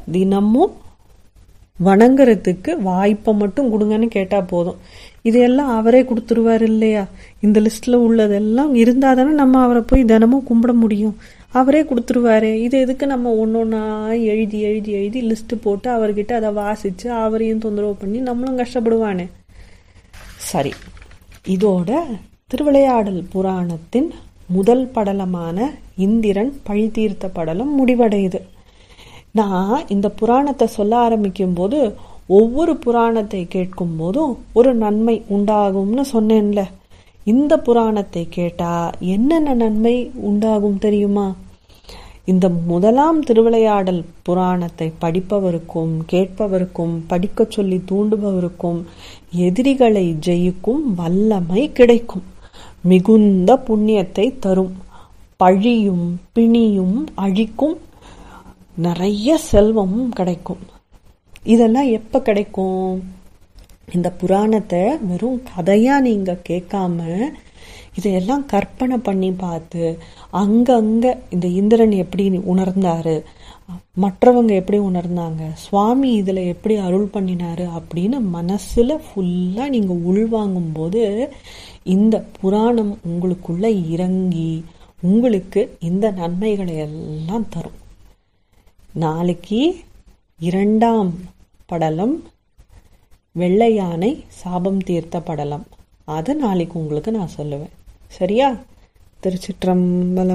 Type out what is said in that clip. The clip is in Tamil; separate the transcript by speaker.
Speaker 1: தினமும் வணங்குறதுக்கு வாய்ப்பை மட்டும் கொடுங்கன்னு கேட்டா போதும் இதையெல்லாம் அவரே கொடுத்துருவார் இல்லையா இந்த லிஸ்ட்ல உள்ளதெல்லாம் இருந்தா தானே நம்ம அவரை போய் தினமும் கும்பிட முடியும் அவரே கொடுத்துருவாரு இது எதுக்கு நம்ம ஒன்னொன்னா எழுதி எழுதி எழுதி லிஸ்ட் போட்டு அவர்கிட்ட அதை வாசிச்சு அவரையும் தொந்தரவு பண்ணி நம்மளும் கஷ்டப்படுவானே சரி இதோட திருவிளையாடல் புராணத்தின் முதல் படலமான இந்திரன் பழி தீர்த்த படலம் முடிவடையுது நான் இந்த புராணத்தை சொல்ல ஆரம்பிக்கும் போது ஒவ்வொரு புராணத்தை கேட்கும் போதும் ஒரு நன்மை உண்டாகும்னு சொன்னேன்ல இந்த புராணத்தை கேட்டா என்னென்ன நன்மை உண்டாகும் தெரியுமா இந்த முதலாம் திருவிளையாடல் புராணத்தை படிப்பவருக்கும் கேட்பவருக்கும் படிக்க சொல்லி தூண்டுபவருக்கும் எதிரிகளை ஜெயிக்கும் வல்லமை கிடைக்கும் மிகுந்த புண்ணியத்தை தரும் பழியும் பிணியும் அழிக்கும் நிறைய செல்வமும் கிடைக்கும் இதெல்லாம் எப்ப கிடைக்கும் இந்த புராணத்தை வெறும் கதையா நீங்க கேட்காம இதையெல்லாம் கற்பனை பண்ணி பார்த்து அங்கங்க இந்த இந்திரன் எப்படி உணர்ந்தாரு மற்றவங்க எப்படி உணர்ந்தாங்க சுவாமி இதுல எப்படி அருள் பண்ணினாரு அப்படின்னு மனசுல ஃபுல்லா நீங்க உள்வாங்கும் போது இந்த புராணம் உங்களுக்குள்ள இறங்கி உங்களுக்கு இந்த நன்மைகளை எல்லாம் தரும் நாளைக்கு இரண்டாம் படலம் வெள்ளை யானை சாபம் தீர்த்த படலம் அதை நாளைக்கு உங்களுக்கு நான் சொல்லுவேன் சரியா திருச்சிற்றம்பலம்